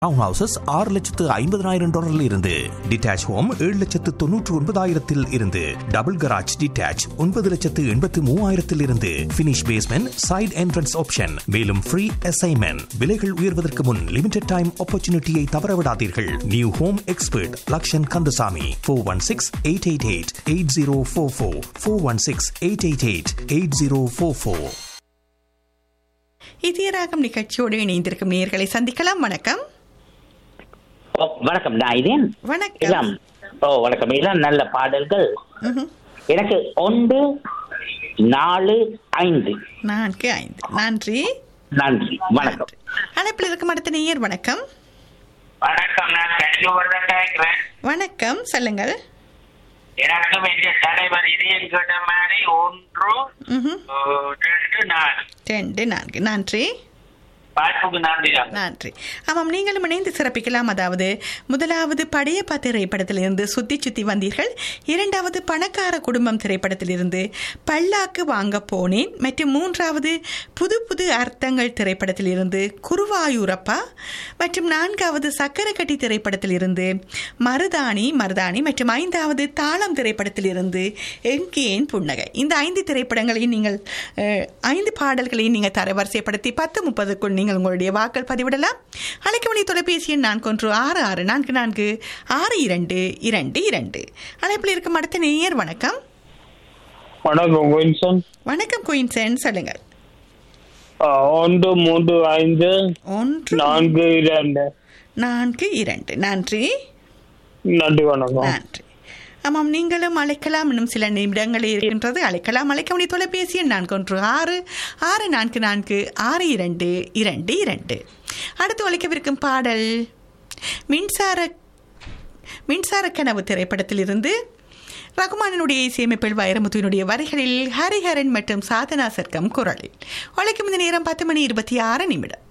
Down houses ஆறு லட்சத்து ஐம்பதனாயிரம் டாலரில் இருந்து டிட்டாச் ஹோம் ஏழு லட்சத்து தொன்னூற்று ஒன்பதாயிரத்தில் இருந்து டபுள் கராஜ் டிட்டாச் ஒன்பது லட்சத்து எண்பத்து மூவாயிரத்தில் இருந்து finish basement side entrance option மேலும் ஃப்ரீ அசைன்மெண்ட் விலைகள் உயர்வதற்கு முன் லிமிடெட் டைம் ஆப்பர்ச்சுனிட்டியை தவறவிடாதீர்கள் new home expert Lakshan Kandasamy four one six eight eight eight eight zero four four four one six eight eight eight eight zero four four இதயராகம் நிகழ்ச்சியோடு இணைந்திருக்கும் நேர்களை சந்திக்கலாம் வணக்கம் ஓ, வணக்கம் நான் இதேன் வணக்கம் இளம் ஓ வணக்கம் இளம் நல்ல பாடல்கள் ம்ஹும். எனக்கு ஒன்று நாலு ஐந்து நான்கு ஐந்து நன்றி நன்றி வணக்கம் அழைப்பில் இருக்கும் அடுத்த நேயர் வணக்கம் வணக்கம் நான் கன்னியூவர் தான் கேட்கிறேன் வணக்கம் சொல்லுங்கள் எனக்கு வேண்டிய தலைவர் இதயம் கேட்ட மாதிரி ஒன்று ம்ஹும். அஹ், ரெண்டு நாலு ரெண்டு நான்கு நன்றி வாய்ப்புக்கு நன்றி நன்றி ஆமாம் நீங்களும் இணைந்து சிறப்பிக்கலாம் அதாவது முதலாவது படையப்பா திரைப்படத்திலிருந்து சுத்தி சுத்தி வந்தீர்கள் இரண்டாவது பணக்கார குடும்பம் திரைப்படத்திலிருந்து பல்லாக்கு வாங்க போனேன் மற்றும் மூன்றாவது புது புது அர்த்தங்கள் திரைப்படத்திலிருந்து குருவாயூரப்பா மற்றும் நான்காவது சக்கரக்கட்டி திரைப்படத்திலிருந்து மருதாணி மருதாணி மற்றும் ஐந்தாவது தாளம் திரைப்படத்திலிருந்து எங்கேன் புன்னகை இந்த ஐந்து திரைப்படங்களையும் நீங்கள் அஹ், ஐந்து பாடல்களையும் நீங்கள் தரவரிசைப்படுத்தி பத்து முப்பதுக்குள் நீங்கள் உங்களுடைய வாக்கள் பதிவிடலாம் அழைக்கமணி தொலைபேசி எண் நான்கு ஒன்று ஆறு ஆறு நான்கு நான்கு ஆறு இரண்டு இரண்டு இரண்டு அழைப்பில் இருக்கும் அடுத்த நேயர் வணக்கம் வணக்கம் வின்சன் வணக்கம் குயின்சன் சொல்லுங்கள் ஒன்று மூன்று ஐந்து ஒன்று நான்கு இரண்டு நான்கு இரண்டு நன்றி நன்றி வணக்கம் நன்றி ஆமாம் நீங்களும் அழைக்கலாம் இன்னும் சில நிமிடங்கள் இருக்கின்றது அழைக்கலாம் அழைக்கமணி தொலைபேசி எண் நான்கு ஒன்று ஆறு ஆறு நான்கு நான்கு ஆறு இரண்டு இரண்டு இரண்டு அடுத்து ஒழிக்கவிருக்கும் பாடல் மின்சார மின்சார கனவு திரைப்படத்திலிருந்து ரகுமானனுடைய இசையமைப்பில் வைரமுத்துவினுடைய வரிகளில் ஹரிஹரன் மற்றும் சாதனா சர்க்கம் குரலில் ஒழிக்கும் இந்த நேரம் பத்து மணி இருபத்தி ஆறு நிமிடம்